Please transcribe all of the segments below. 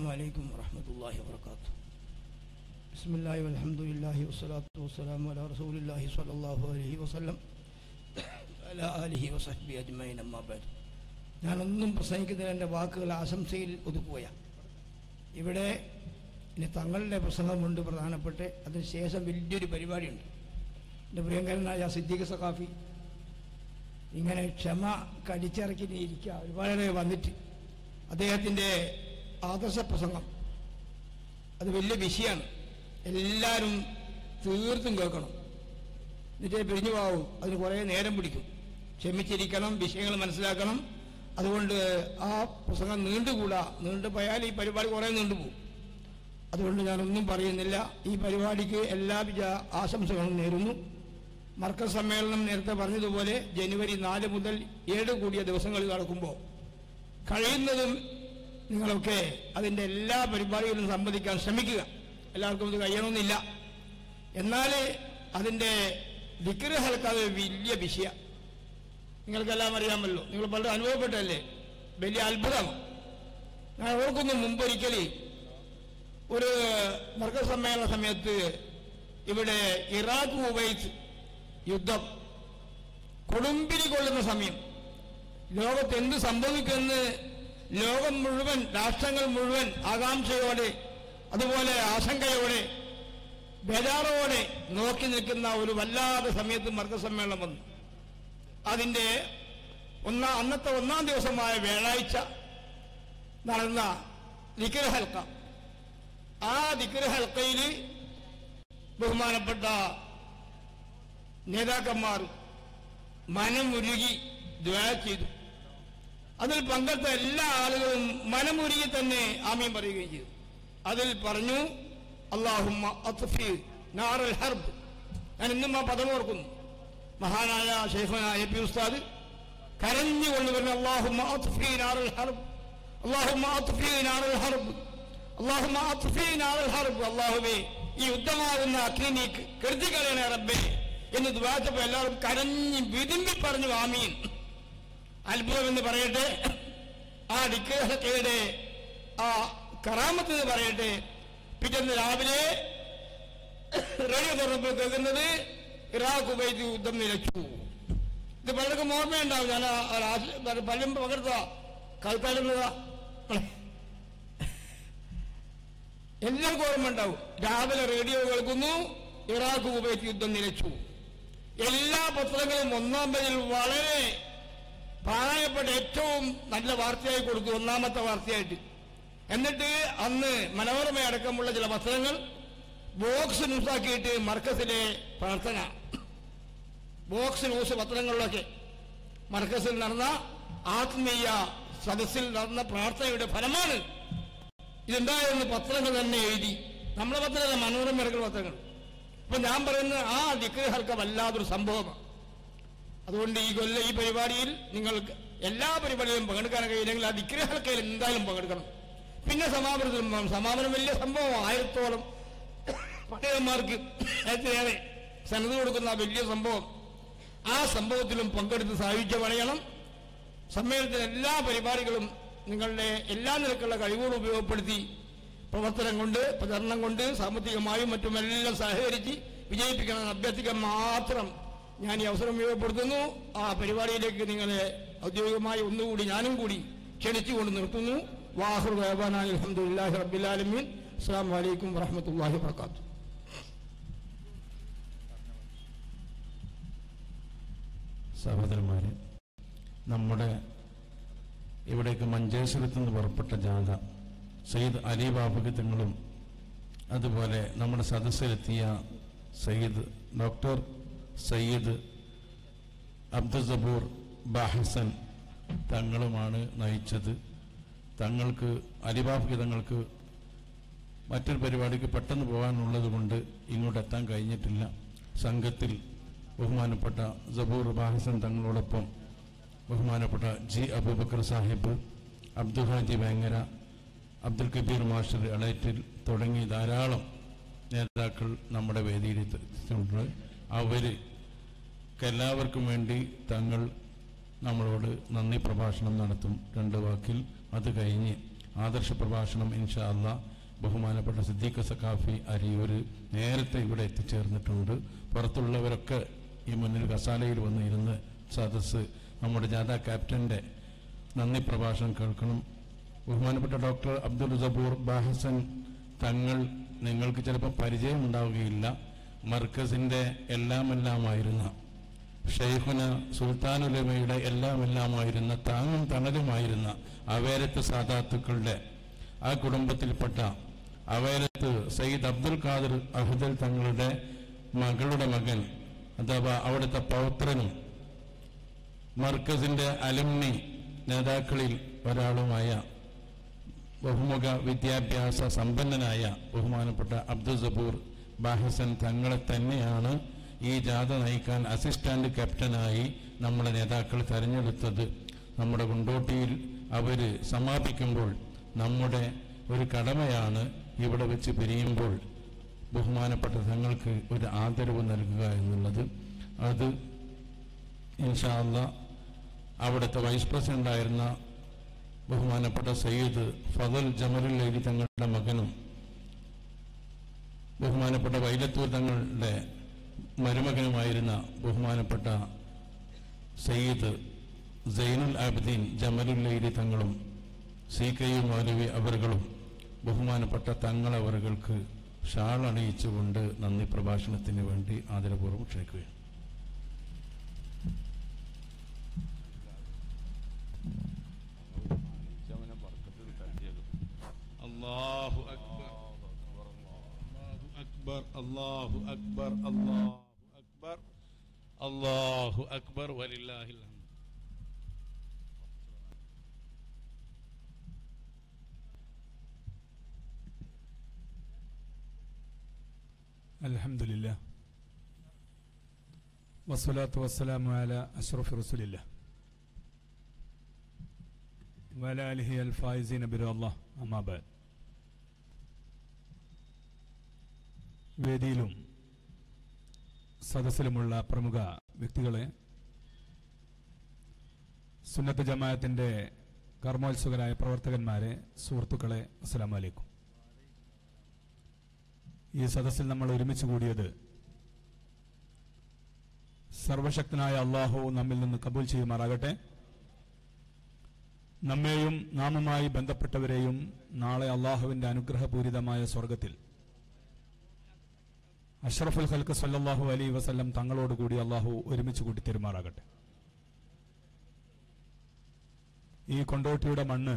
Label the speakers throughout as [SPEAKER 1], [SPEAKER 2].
[SPEAKER 1] عليكم ورحمة الله وبركاته بسم الله والحمد لله والصلاة والسلام على رسول الله صلى الله عليه وسلم على آله وصحبه أجمعين أما بعد ഞാനൊന്നും പ്രസംഗിക്കുന്നതിന് എൻ്റെ വാക്കുകൾ ആശംസയിൽ ഒതുക്കുകയാണ് ഇവിടെ ഇനി തങ്ങളുടെ പ്രസംഗമുണ്ട് പ്രധാനപ്പെട്ട് അതിനുശേഷം വലിയൊരു പരിപാടിയുണ്ട് എൻ്റെ പ്രിയങ്കരനായ സിദ്ദീഖ് സഖാഫി ഇങ്ങനെ ക്ഷമ കടിച്ചിറക്കി നീ ഇരിക്കുക ഒരുപാട് നേരം വന്നിട്ട് അദ്ദേഹത്തിൻ്റെ ആദർശ പ്രസംഗം അത് വലിയ വിഷയമാണ് എല്ലാവരും തീർത്തും കേൾക്കണം എന്നിട്ട് പിരിഞ്ഞു പോവും അതിന് കുറേ നേരം പിടിക്കും ക്ഷമിച്ചിരിക്കണം വിഷയങ്ങൾ മനസ്സിലാക്കണം അതുകൊണ്ട് ആ പ്രസംഗം നീണ്ടുകൂടാ നീണ്ടു പോയാൽ ഈ പരിപാടി കുറേ നീണ്ടുപോകും അതുകൊണ്ട് ഞാനൊന്നും പറയുന്നില്ല ഈ പരിപാടിക്ക് എല്ലാവിധ ആശംസകളും നേരുന്നു മർക്കസ് സമ്മേളനം നേരത്തെ പറഞ്ഞതുപോലെ ജനുവരി നാല് മുതൽ ഏഴ് കൂടിയ ദിവസങ്ങളിൽ നടക്കുമ്പോൾ കഴിയുന്നതും നിങ്ങളൊക്കെ അതിൻ്റെ എല്ലാ പരിപാടികളിലും സംബന്ധിക്കാൻ ശ്രമിക്കുക എല്ലാവർക്കും ഇത് കഴിയണമെന്നില്ല എന്നാൽ അതിൻ്റെ വിഗ്രഹ ഹൽക്കാതെ വലിയ വിഷയ നിങ്ങൾക്കെല്ലാം അറിയാമല്ലോ നിങ്ങൾ പലരും അനുഭവപ്പെട്ടല്ലേ വലിയ അത്ഭുതം ഞാൻ ഓർക്കുന്നു മുമ്പൊരിക്കൽ ഒരു മർക്കസ സമ്മേളന സമയത്ത് ഇവിടെ ഇറാഖ് കുവൈത്ത് യുദ്ധം കൊടുമ്പിരി കൊള്ളുന്ന സമയം ലോകത്ത് എന്ത് സംഭവിക്കുമെന്ന് ലോകം മുഴുവൻ രാഷ്ട്രങ്ങൾ മുഴുവൻ ആകാംക്ഷയോടെ അതുപോലെ ആശങ്കയോടെ ബേജാറോടെ നോക്കി നിൽക്കുന്ന ഒരു വല്ലാത്ത സമയത്ത് മർക്കസമ്മേളനം വന്നു അതിൻ്റെ ഒന്നാം അന്നത്തെ ഒന്നാം ദിവസമായ വ്യാഴാഴ്ച നടന്ന ദിക്ര ഹൽക്ക ആ ദിക്ര ഹൽക്കയിൽ ബഹുമാനപ്പെട്ട നേതാക്കന്മാർ മനമുരുകി ദ്വാ ചെയ്തു അതിൽ പങ്കെടുത്ത എല്ലാ ആളുകളും മനമുരുകി തന്നെ ആമീൻ പറയുകയും ചെയ്തു അതിൽ പറഞ്ഞു അള്ളാഹുമ്മ അത്ഫി നാറൽ ഹർബ് ഞാൻ ഇന്നും ആ പദം ഓർക്കുന്നു മഹാനായ ഷെയ്ഖനായ എ പി ഉസ്താദ് കരഞ്ഞുകൊണ്ട് പറഞ്ഞു അള്ളാഹുമ്മ അത്ഫി നാറൽ ഹർബ് അള്ളാഹുമ്മ അത്ഫി നാറൽ ഹർബ് അള്ളാഹുമ്മ അത്ഫി നാറൽ ഹർബ് അള്ളാഹുവേ ഈ യുദ്ധമാകുന്ന അഗ്നി നീ കരുതി കളയണേ റബ്ബേ എന്ന് ദ്വാച്ചപ്പോ എല്ലാവരും കരഞ്ഞ് വിതുമ്പി പറഞ്ഞു ആമീൻ അത്ഭുതം എന്ന് പറയട്ടെ ആ ഡിക്കേഹയുടെ ആ കറാമത്ത് എന്ന് പറയട്ടെ പിറ്റേന്ന് രാവിലെ റേഡിയോ തുറന്നപ്പോൾ കേൾക്കുന്നത് ഇറാഖ് ഉപയോഗിച്ച് യുദ്ധം നിലച്ചു ഇത് പലർക്കും ഓർമ്മയുണ്ടാവും ഞാൻ ആ- ആ രാശി- പലരും പകർത്ത കേൾക്കാറുള്ളതാ എല്ലാവർക്കും ഓർമ്മ ഉണ്ടാവും രാവിലെ റേഡിയോ കേൾക്കുന്നു ഇറാഖ് ഉപയോഗിച്ച് യുദ്ധം നിലച്ചു എല്ലാ പത്രങ്ങളും ഒന്നാം പേജിൽ വളരെ പ്രാധാന്യപ്പെട്ട ഏറ്റവും നല്ല വാർത്തയായി കൊടുത്തു ഒന്നാമത്തെ വാർത്തയായിട്ട് എന്നിട്ട് അന്ന് മനോരമ അടക്കമുള്ള ചില പത്രങ്ങൾ ബോക്സ് ന്യൂസാക്കിയിട്ട് മർക്കസിലെ പ്രാർത്ഥന ബോക്സ് ന്യൂസ് പത്രങ്ങളിലൊക്കെ മർക്കസിൽ നടന്ന ആത്മീയ സദസ്സിൽ നടന്ന പ്രാർത്ഥനയുടെ ഫലമാണ് ഇതുണ്ടായെന്ന് പത്രങ്ങൾ തന്നെ എഴുതി നമ്മുടെ പത്രമല്ല മനോരമ ഇറക്കുന്ന പത്രങ്ങൾ അപ്പൊ ഞാൻ പറയുന്ന ആ ദിക്രഹർക്ക വല്ലാതൊരു സംഭവമാണ് അതുകൊണ്ട് ഈ കൊല്ലം ഈ പരിപാടിയിൽ നിങ്ങൾക്ക് എല്ലാ പരിപാടിയിലും പങ്കെടുക്കാൻ കഴിയില്ലെങ്കിൽ ആ ദിക്രഹൽക്കയിൽ എന്തായാലും പങ്കെടുക്കണം പിന്നെ സമാപനത്തിലും പോകണം. സമാപനം വലിയ സംഭവം ആയിരത്തോളം പണ്ഡിതന്മാർക്ക് ഏറ്റവും സന്നദ്ധ കൊടുക്കുന്ന ആ വലിയ സംഭവം ആ സംഭവത്തിലും പങ്കെടുത്ത് സാഹിത്യം പണിയണം സമ്മേളനത്തിലെ എല്ലാ പരിപാടികളും നിങ്ങളുടെ എല്ലാ നിരക്കുള്ള കഴിവുകൾ ഉപയോഗപ്പെടുത്തി പ്രവർത്തനം കൊണ്ട് പ്രചരണം കൊണ്ട് സാമ്പത്തികമായും മറ്റുമെല്ലാം സഹകരിച്ച് വിജയിപ്പിക്കണമെന്ന് അഭ്യർത്ഥിക്കാൻ മാത്രം ഞാൻ ഈ അവസരം ഉപയോഗപ്പെടുത്തുന്നു ആ പരിപാടിയിലേക്ക് നിങ്ങളെ ഔദ്യോഗികമായി ഒന്നുകൂടി ഞാനും കൂടി ക്ഷണിച്ചുകൊണ്ട് നിർത്തുന്നു വാഹുർ വേബാനായി അലഹമുല്ലാഹി റബ്ബിലാലമീൻ അസ്സാം വലൈക്കും വറഹമത്തല്ലാഹി വർക്കാത്തു
[SPEAKER 2] സഹോദരന്മാരെ നമ്മുടെ ഇവിടേക്ക് മഞ്ചേശ്വരത്ത് നിന്ന് പുറപ്പെട്ട ജാഥ സയ്യിദ് അലി ബാബുക്ക് തങ്ങളും അതുപോലെ നമ്മുടെ സദസ്സിലെത്തിയ സയ്യിദ് ഡോക്ടർ സയ്യിദ് അബ്ദുൽ സബൂർ ബാഹസൻ തങ്ങളുമാണ് നയിച്ചത് തങ്ങൾക്ക് അലിബാബുക്ക് തങ്ങൾക്ക് മറ്റൊരു പരിപാടിക്ക് പെട്ടെന്ന് പോകാനുള്ളത് കൊണ്ട് ഇങ്ങോട്ട് എത്താൻ കഴിഞ്ഞിട്ടില്ല സംഘത്തിൽ ബഹുമാനപ്പെട്ട സബൂർ ബാഹസൻ തങ്ങളോടൊപ്പം ബഹുമാനപ്പെട്ട ജി അബൂബക്കർ സാഹിബ് അബ്ദുൽ ഹാജി വേങ്ങര അബ്ദുൽ കബീർ മാസ്റ്റർ എളേറ്റിൽ തുടങ്ങി ധാരാളം നേതാക്കൾ നമ്മുടെ വേദിയിൽ എത്തിയിട്ടുണ്ട് അവർക്ക് എല്ലാവർക്കും വേണ്ടി തങ്ങൾ നമ്മളോട് നന്ദി പ്രഭാഷണം നടത്തും രണ്ട് വാക്കിൽ അത് കഴിഞ്ഞ് ആദർശ പ്രഭാഷണം ഇൻഷാ അല്ലാ ബഹുമാനപ്പെട്ട സിദ്ദീഖ് സക്കാഫി അരിയൂര് നേരത്തെ ഇവിടെ എത്തിച്ചേർന്നിട്ടുണ്ട് പുറത്തുള്ളവരൊക്കെ ഈ മുന്നിൽ കസാലയിൽ വന്ന് ഇരുന്ന് സദസ്സ് നമ്മുടെ ജാഥ ക്യാപ്റ്റന്റെ നന്ദി പ്രഭാഷണം കേൾക്കണം ബഹുമാനപ്പെട്ട ഡോക്ടർ അബ്ദുൽ സബൂർ ബാഹസൻ തങ്ങൾ നിങ്ങൾക്ക് ചിലപ്പോൾ പരിചയമുണ്ടാവുകയില്ല മർക്കസിന്റെ എല്ലാമെല്ലാമായിരുന്ന ഷെയ്ഖുന സുൽത്താനുലമയുടെ എല്ലാമെല്ലാമായിരുന്ന താങ്ങും തണലുമായിരുന്ന അവേരത്ത് സാദാത്തുക്കളുടെ ആ കുടുംബത്തിൽപ്പെട്ട അവേരത്ത് സയ്യിദ് അബ്ദുൽ ഖാദർ അഹദൽ തങ്ങളുടെ മകളുടെ മകൻ അഥവാ അവിടുത്തെ പൗത്രനും മർക്കസിന്റെ അലുമിനി നേതാക്കളിൽ ഒരാളുമായ ബഹുമുഖ വിദ്യാഭ്യാസ സമ്പന്നനായ ബഹുമാനപ്പെട്ട അബ്ദുൽ സബൂർ ബാഹസൻ തങ്ങളെ തന്നെയാണ് ഈ ജാഥ നയിക്കാൻ അസിസ്റ്റന്റ് ക്യാപ്റ്റനായി നമ്മുടെ നേതാക്കൾ തെരഞ്ഞെടുത്തത് നമ്മുടെ കുണ്ടോട്ടിയിൽ അവര് സമാപിക്കുമ്പോൾ നമ്മുടെ ഒരു കടമയാണ് ഇവിടെ വെച്ച് പിരിയുമ്പോൾ ബഹുമാനപ്പെട്ട തങ്ങൾക്ക് ഒരു ആദരവ് നൽകുക എന്നുള്ളത് അത് ഇൻഷാല്ല അവിടുത്തെ വൈസ് പ്രസിഡന്റ് ആയിരുന്ന ബഹുമാനപ്പെട്ട സയ്യിദ് ഫതൽ ജമലുൽ ലൈലി തങ്ങളുടെ മകനും ബഹുമാനപ്പെട്ട വൈലത്തൂർ തങ്ങളുടെ മരുമകനുമായിരുന്ന ബഹുമാനപ്പെട്ട സയ്യിദ് സൈനുൽ ആബിദീൻ ജമലുൽ ലൈലി തങ്ങളും സി കെ യു മൗലവി അവറുകളും ബഹുമാനപ്പെട്ട തങ്ങളവറുകൾക്ക് ഷാൾ അണിയിച്ചുകൊണ്ട് നന്ദി പ്രഭാഷണത്തിന് വേണ്ടി ആദരപൂർവ്വം ക്ഷണിക്കുകയാണ് അല്ലാഹു അക്ബർ അല്ലാഹു അക്ബർ അല്ലാഹു അക്ബർ അല്ലാഹു അക്ബർ അല്ലാഹു അക്ബർ വലില്ലാഹിൽ ഹംദ്
[SPEAKER 3] الحمد لله والصلاة والسلام على أشرف رسول الله وعلى آله الفائزين برضا الله أما بعد വേദിയിലും സദസ്സിലുമുള്ള പ്രമുഖ വ്യക്തികളെ സുന്നത്ത് ജമാഅത്തിന്റെ കർമ്മോത്സുകരായ പ്രവർത്തകന്മാരെ സുഹൃത്തുക്കളെ അസ്സലാമു അലൈക്കും ഈ സദസ്സിൽ നമ്മൾ ഒരുമിച്ച് കൂടിയത് സർവശക്തനായ അള്ളാഹു നമ്മിൽ നിന്ന് കബൂൽ ചെയ്യുമാറാകട്ടെ നമ്മെയും നാമുമായി ബന്ധപ്പെട്ടവരെയും നാളെ അള്ളാഹുവിന്റെ അനുഗ്രഹപൂരിതമായ സ്വർഗത്തിൽ അഷ്റഫുൽ ഖൽക്ക് സല്ലല്ലാഹു അലൈ വസല്ലം തങ്ങളോടുകൂടി അള്ളാഹു ഒരുമിച്ച് കൂട്ടി തെരുമാറാകട്ടെ ഈ കൊണ്ടോട്ടിയുടെ മണ്ണ്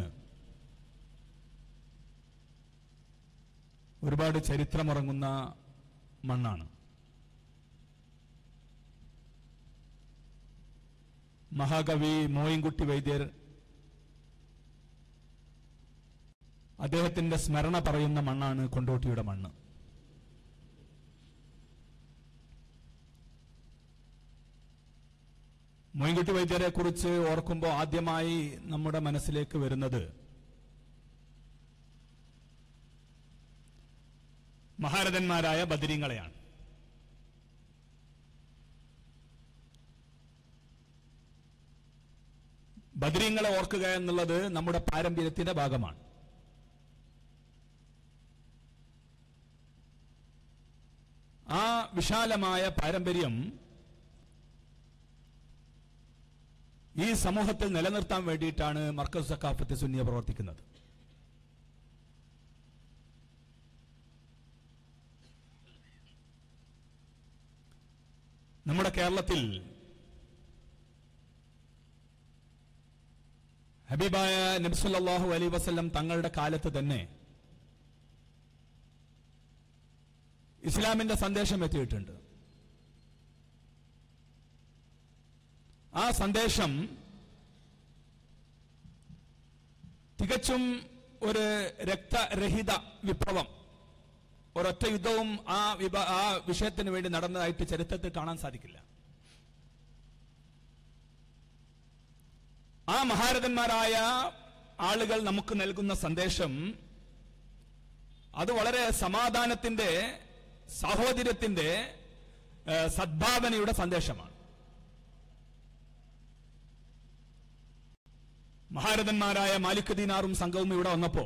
[SPEAKER 3] ഒരുപാട് ചരിത്രമുറങ്ങുന്ന മണ്ണാണ് മഹാകവി മോയിൻകുട്ടി വൈദ്യർ അദ്ദേഹത്തിന്റെ സ്മരണ പറയുന്ന മണ്ണാണ് കൊണ്ടോട്ടിയുടെ മണ്ണ് മോയിൻകുട്ടി വൈദ്യരെ കുറിച്ച് ഓർക്കുമ്പോൾ ആദ്യമായി നമ്മുടെ മനസ്സിലേക്ക് വരുന്നത് മഹാരഥന്മാരായ ബദരീങ്ങളെയാണ് ബദരീങ്ങളെ ഓർക്കുക എന്നുള്ളത് നമ്മുടെ പാരമ്പര്യത്തിന്റെ ഭാഗമാണ് ആ വിശാലമായ പാരമ്പര്യം ഈ സമൂഹത്തിൽ നിലനിർത്താൻ വേണ്ടിയിട്ടാണ് മർക്കസ് സക്കാഫത്ത് സുന്നിയ പ്രവർത്തിക്കുന്നത് നമ്മുടെ കേരളത്തിൽ ഹബീബായ നബ്സുല്ലാഹു അലൈ വസല്ലം തങ്ങളുടെ കാലത്ത് തന്നെ ഇസ്ലാമിന്റെ സന്ദേശം എത്തിയിട്ടുണ്ട് ആ സന്ദേശം തികച്ചും ഒരു രക്തരഹിത വിപ്ലവം ഒരൊറ്റ യുദ്ധവും ആ വിഭ ആ വിഷയത്തിന് വേണ്ടി നടന്നതായിട്ട് ചരിത്രത്തിൽ കാണാൻ സാധിക്കില്ല ആ മഹാരഥന്മാരായ ആളുകൾ നമുക്ക് നൽകുന്ന സന്ദേശം അത് വളരെ സമാധാനത്തിന്റെ സാഹോദര്യത്തിന്റെ ഏഹ്, സദ്ഭാവനയുടെ സന്ദേശമാണ് മഹാരഥന്മാരായ മാലിക് ദീനാറും സംഘവും ഇവിടെ വന്നപ്പോ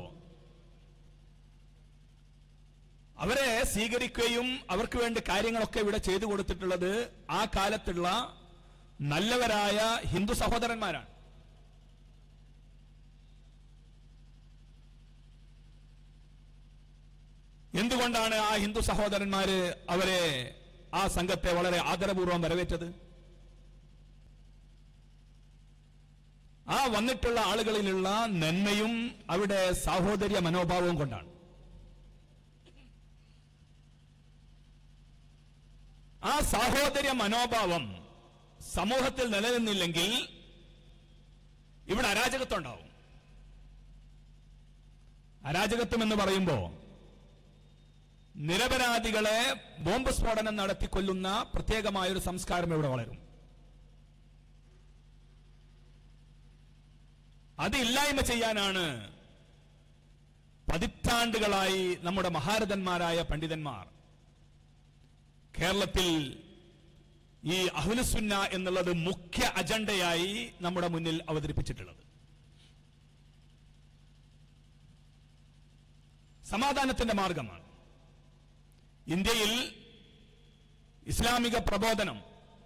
[SPEAKER 3] അവരെ സ്വീകരിക്കുകയും അവർക്ക് വേണ്ടി കാര്യങ്ങളൊക്കെ ഇവിടെ ചെയ്തു കൊടുത്തിട്ടുള്ളത് ആ കാലത്തുള്ള നല്ലവരായ ഹിന്ദു സഹോദരന്മാരാണ് എന്തുകൊണ്ടാണ് ആ ഹിന്ദു സഹോദരന്മാര് അവരെ ആ സംഘത്തെ വളരെ ആദരപൂർവ്വം വരവേറ്റത് ആ വന്നിട്ടുള്ള ആളുകളിലുള്ള നന്മയും അവിടെ സാഹോദര്യ മനോഭാവവും കൊണ്ടാണ് ആ സാഹോദര്യ മനോഭാവം സമൂഹത്തിൽ നിലനിന്നില്ലെങ്കിൽ ഇവിടെ അരാജകത്വം ഉണ്ടാവും അരാജകത്വം എന്ന് പറയുമ്പോ നിരപരാധികളെ ബോംബ് സ്ഫോടനം നടത്തി കൊല്ലുന്ന പ്രത്യേകമായ ഒരു സംസ്കാരം ഇവിടെ വളരും അത് ഇല്ലായ്മ ചെയ്യാനാണ് പതിറ്റാണ്ടുകളായി നമ്മുടെ മഹാരഥന്മാരായ പണ്ഡിതന്മാർ കേരളത്തിൽ ഈ അഹ്ലുസുന്ന എന്നുള്ളത് മുഖ്യ അജണ്ടയായി നമ്മുടെ മുന്നിൽ അവതരിപ്പിച്ചിട്ടുള്ളത് സമാധാനത്തിന്റെ മാർഗമാണ് ഇന്ത്യയിൽ ഇസ്ലാമിക പ്രബോധനം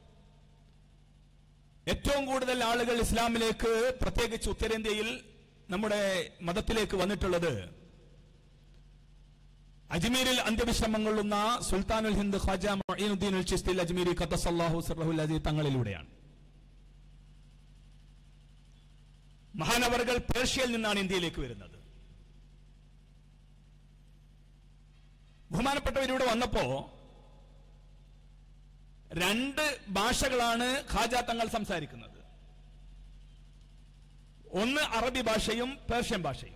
[SPEAKER 3] ഏറ്റവും കൂടുതൽ ആളുകൾ ഇസ്ലാമിലേക്ക് പ്രത്യേകിച്ച് ഉത്തരേന്ത്യയിൽ നമ്മുടെ മതത്തിലേക്ക് വന്നിട്ടുള്ളത് അജ്മീരിൽ അന്ത്യവിശ്രമം കൊള്ളുന്ന സുൽത്താനുൽ ഹിന്ദ് ഖാജ മൊയ്നുദ്ദീൻ ഉൽ ചിസ്തിൽ അജ്മീരി ഖദ്ദസല്ലാഹു സർറഹുൽ അസീസ് തങ്ങളിലൂടെയാണ് മഹാനവറുകൾ പേർഷ്യയിൽ നിന്നാണ് ഇന്ത്യയിലേക്ക് വരുന്നത് ബഹുമാനപ്പെട്ടവരിവിടെ വന്നപ്പോ രണ്ട് ഭാഷകളാണ് ഖാജ തങ്ങൾ സംസാരിക്കുന്നത് ഒന്ന് അറബി ഭാഷയും പേർഷ്യൻ ഭാഷയും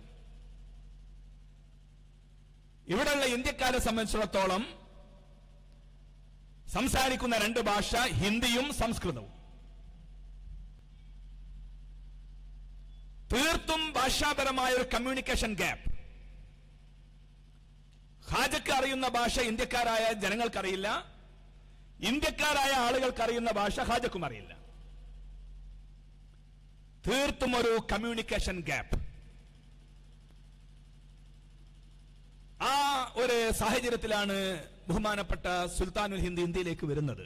[SPEAKER 3] ഇവിടെയുള്ള ഇന്ത്യക്കാരെ സംബന്ധിച്ചിടത്തോളം സംസാരിക്കുന്ന രണ്ട് ഭാഷ ഹിന്ദിയും സംസ്കൃതവും തീർത്തും ഭാഷാപരമായ ഒരു കമ്മ്യൂണിക്കേഷൻ ഗ്യാപ്പ് ഹാജക്ക് അറിയുന്ന ഭാഷ ഇന്ത്യക്കാരായ ജനങ്ങൾക്കറിയില്ല ഇന്ത്യക്കാരായ ആളുകൾക്ക് അറിയുന്ന ഭാഷ ഹാജക്കും അറിയില്ല തീർത്തും ഒരു കമ്മ്യൂണിക്കേഷൻ ഗ്യാപ്പ് ആ ഒരു സാഹചര്യത്തിലാണ് ബഹുമാനപ്പെട്ട സുൽത്താനുൽ ഹിന്ദ് ഇന്ത്യയിലേക്ക് വരുന്നത്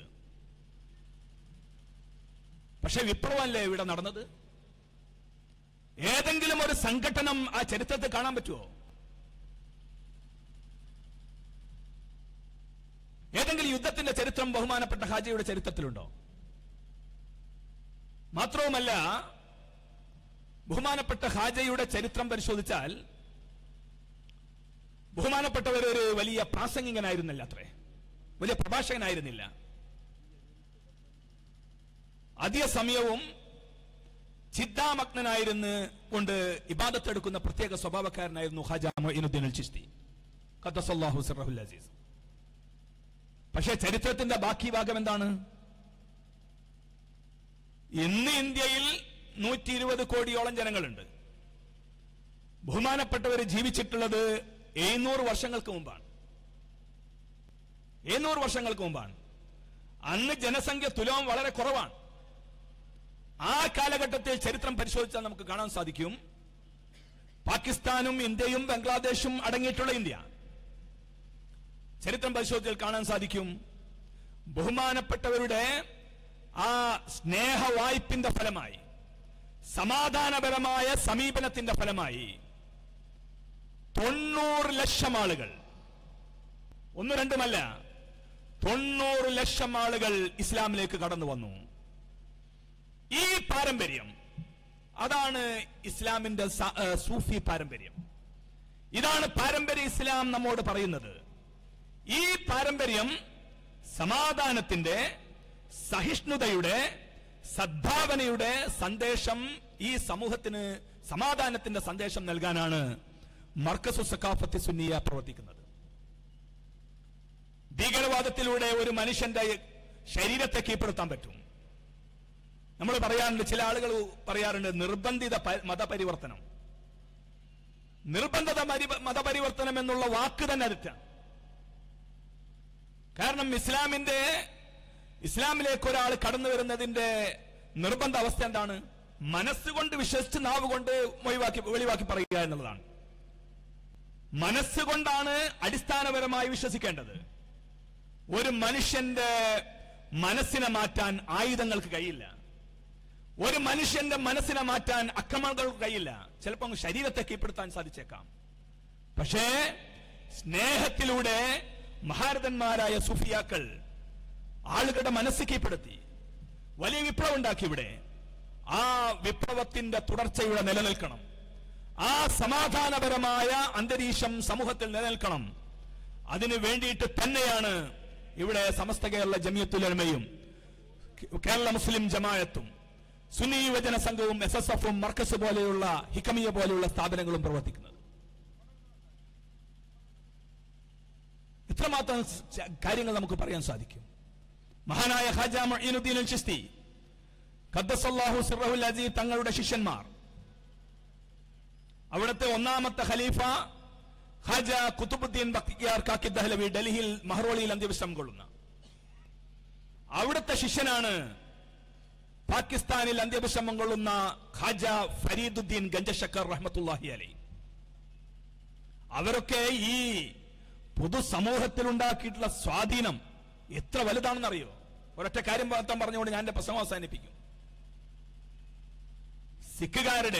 [SPEAKER 3] പക്ഷെ വിപ്ലവമല്ലേ ഇവിടെ നടന്നത് ഏതെങ്കിലും ഒരു സംഘടനം ആ ചരിത്രത്തിൽ കാണാൻ പറ്റുമോ ഏതെങ്കിലും യുദ്ധത്തിന്റെ ചരിത്രം ബഹുമാനപ്പെട്ട ഹാജിയുടെ ചരിത്രത്തിലുണ്ടോ മാത്രവുമല്ല ബഹുമാനപ്പെട്ട ഹാജയുടെ ചരിത്രം പരിശോധിച്ചാൽ ബഹുമാനപ്പെട്ടവർ ഒരു വലിയ പ്രാസംഗികനായിരുന്നില്ല അത്രേ വലിയ പ്രഭാഷകനായിരുന്നില്ല അധിക സമയവും ചിന്താമഗ്നനായിരുന്ന് കൊണ്ട് ഇബാദത്തെടുക്കുന്ന പ്രത്യേക സ്വഭാവക്കാരനായിരുന്നു ഹാജ മൊയ്നുദ്ദീൻ അൽ ചിസ്തി ഖദ്ദസല്ലാഹു സിറഹുൽ അസീസ് പക്ഷേ ചരിത്രത്തിന്റെ ബാക്കി ഭാഗം എന്താണ് ഇന്ന് ഇന്ത്യയിൽ നൂറ്റി ഇരുപത് കോടിയോളം ജനങ്ങളുണ്ട് ബഹുമാനപ്പെട്ടവർ ജീവിച്ചിട്ടുള്ളത് എഴുന്നൂറ് വർഷങ്ങൾക്ക് മുമ്പാണ് എഴുന്നൂറ് വർഷങ്ങൾക്ക് മുമ്പാണ് അന്ന് ജനസംഖ്യ തുലവും വളരെ കുറവാണ് ആ കാലഘട്ടത്തിൽ ചരിത്രം പരിശോധിച്ചാൽ നമുക്ക് കാണാൻ സാധിക്കും പാകിസ്ഥാനും ഇന്ത്യയും ബംഗ്ലാദേശും അടങ്ങിയിട്ടുള്ള ഇന്ത്യ ചരിത്രം പരിശോധിച്ചാൽ കാണാൻ സാധിക്കും ബഹുമാനപ്പെട്ടവരുടെ ആ സ്നേഹവായ്പിന്റെ ഫലമായി സമാധാനപരമായ സമീപനത്തിന്റെ ഫലമായി തൊണ്ണൂറ് ലക്ഷം ആളുകൾ ഒന്ന് രണ്ടുമല്ല തൊണ്ണൂറ് ലക്ഷം ആളുകൾ ഇസ്ലാമിലേക്ക് കടന്നു വന്നു ഈ പാരമ്പര്യം അതാണ് ഇസ്ലാമിന്റെ സ- ഏ, സൂഫി പാരമ്പര്യം ഇതാണ് പാരമ്പര്യ ഇസ്ലാം നമ്മോട് പറയുന്നത് ഈ പാരമ്പര്യം സമാധാനത്തിന്റെ സഹിഷ്ണുതയുടെ സദ്ഭാവനയുടെ സന്ദേശം ഈ സമൂഹത്തിന് സമാധാനത്തിന്റെ സന്ദേശം നൽകാനാണ് മർക്കസു സക്കാഫത്തി സുന്നിയ പ്രവർത്തിക്കുന്നത് ഭീകരവാദത്തിലൂടെ ഒരു മനുഷ്യന്റെ ശരീരത്തെ കീഴ്പ്പെടുത്താൻ പറ്റും നമ്മൾ പറയാറുണ്ട് ചില ആളുകൾ പറയാറുണ്ട് നിർബന്ധിത പ- മതപരിവർത്തനം നിർബന്ധിത മരി- മതപരിവർത്തനം എന്നുള്ള വാക്ക് തന്നെ തെറ്റാണ് കാരണം ഇസ്ലാമിന്റെ ഇസ്ലാമിലേക്ക് ഒരാൾ കടന്നു വരുന്നതിന്റെ നിർബന്ധ അവസ്ഥ എന്താണ് മനസ്സുകൊണ്ട് വിശ്വസിച്ച് നാവ് കൊണ്ട് ഒഴിവാക്കി വെളിവാക്കി പറയുക എന്നുള്ളതാണ് മനസ്സുകൊണ്ടാണ് അടിസ്ഥാനപരമായി വിശ്വസിക്കേണ്ടത് ഒരു മനുഷ്യന്റെ മനസ്സിനെ മാറ്റാൻ ആയുധങ്ങൾക്ക് കഴിയില്ല ഒരു മനുഷ്യന്റെ മനസ്സിനെ മാറ്റാൻ അക്രമങ്ങൾക്ക് കഴിയില്ല ചിലപ്പോൾ അങ്ങ് ശരീരത്തെ കീഴ്പ്പെടുത്താൻ സാധിച്ചേക്കാം പക്ഷേ സ്നേഹത്തിലൂടെ മഹാരഥന്മാരായ സുഫിയാക്കൾ ആളുകളുടെ മനസ്സ് കീഴ്പ്പെടുത്തി വലിയ വിപ്ലവം ഉണ്ടാക്കി ഇവിടെ ആ വിപ്ലവത്തിന്റെ തുടർച്ച ഇവിടെ നിലനിൽക്കണം ആ സമാധാനപരമായ അന്തരീക്ഷം സമൂഹത്തിൽ നിലനിൽക്കണം അതിനു വേണ്ടിയിട്ട് തന്നെയാണ് ഇവിടെ സമസ്ത കേരള ജമിയത്തുലമയും കേരള മുസ്ലിം ജമായത്തും സുന്നി യുവജന സംഘവും എസ് എസ് എഫും മർക്കസ് പോലെയുള്ള ഹിക്കമിയ പോലെയുള്ള സ്ഥാപനങ്ങളും പ്രവർത്തിക്കുന്നത് ഇത്രമാത്രം ച- കാര്യങ്ങൾ നമുക്ക് പറയാൻ സാധിക്കും മഹാനായ ഖാജ മൊയ്നുദ്ദീൻ അൽ ചിസ്തി ഖദ്ദസല്ലാഹു സിറഹുൽ അസീസ് തങ്ങളുടെ ശിഷ്യന്മാർ അവിടുത്തെ ഒന്നാമത്തെ ഖലീഫ ഖാജ കുത്തുബുദ്ദീൻ ബക്തിയാർ കാക്കി ദഹ്ലവി ഡൽഹിയിൽ മഹ്റോളിയിൽ അന്ത്യവിശ്രമം കൊള്ളുന്ന അവിടുത്തെ ശിഷ്യനാണ് പാകിസ്ഥാനിൽ അന്ത്യവിശ്രമം കൊള്ളുന്ന ഖാജ ഫരീദുദ്ദീൻ ഗഞ്ചശക്കർ റഹ്മത്തുല്ലാഹി അലൈ അവരൊക്കെ ഈ പൊതുസമൂഹത്തിൽ ഉണ്ടാക്കിയിട്ടുള്ള സ്വാധീനം എത്ര വലുതാണെന്നറിയോ ഒരൊറ്റ കാര്യം മാത്രം പറഞ്ഞുകൊണ്ട് ഞാൻ എന്റെ പ്രസംഗം അവസാനിപ്പിക്കും സിഖുകാരുടെ